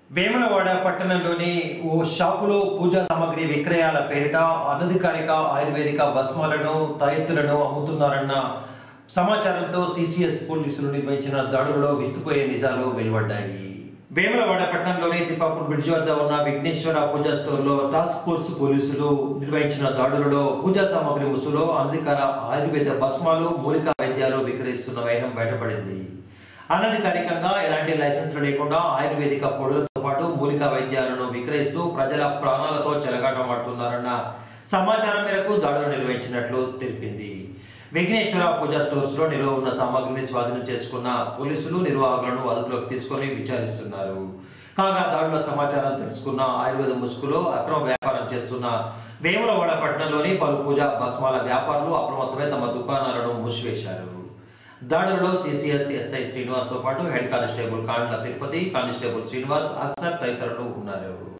వేములవాడ పట్టణంలోని ఓ షాపులో పూజా సామాగ్రి విక్రయాల పేరిట అనధికారిక ఆయుర్వేదిక భస్మాలను తయత్తులను అమ్ముతున్నారన్న సమాచారంతో సిసిఎస్ పోలీసులు నిర్వహించిన దాడులలో విస్తుపోయే నిజాలు వెలువడ్డాయి వేములవాడ పట్టణంలోని తిప్పాపూర్ బ్రిడ్జ్ వద్ద ఉన్న విఘ్నేశ్వర పూజా స్టోర్లో టాస్క్ ఫోర్స్ పోలీసులు నిర్వహించిన దాడులలో పూజా సామాగ్రి ముసులో అనధికార ఆయుర్వేద భస్మాలు మూలికా వైద్యాలు విక్రయిస్తున్న వైనం బయటపడింది అనధికారికంగా ఎలాంటి లైసెన్సులు లేకుండా ఆయుర్వేదిక పొడులతో పాటు మూలికా వైద్యాలను విక్రయిస్తూ ప్రజల ప్రాణాలతో చెలగాటమాడుతున్నారన్న సమాచారం మేరకు దాడులు నిర్వహించినట్లు తెలిపింది విఘ్నేశ్వర పూజా స్టోర్స్ లో నిల్వ ఉన్న సామాగ్రిని స్వాధీనం చేసుకున్న పోలీసులు నిర్వాహకులను అదుపులోకి తీసుకొని విచారిస్తున్నారు కాగా దాడుల సమాచారం తెలుసుకున్న ఆయుర్వేద ముసుగులో అక్రమ వ్యాపారం చేస్తున్న వేములవాడ పట్టణంలోని పలు పూజా భస్మాల వ్యాపారులు అప్రమత్తమై తమ దుకాణాలను మూసివేశారు దాడులలో సిసిఎస్ ఎస్ఐ శ్రీనివాస్ తో పాటు head constable Kandla Tirupati constable Srinivas అక్సర్ తదితరులు ఉన్నారు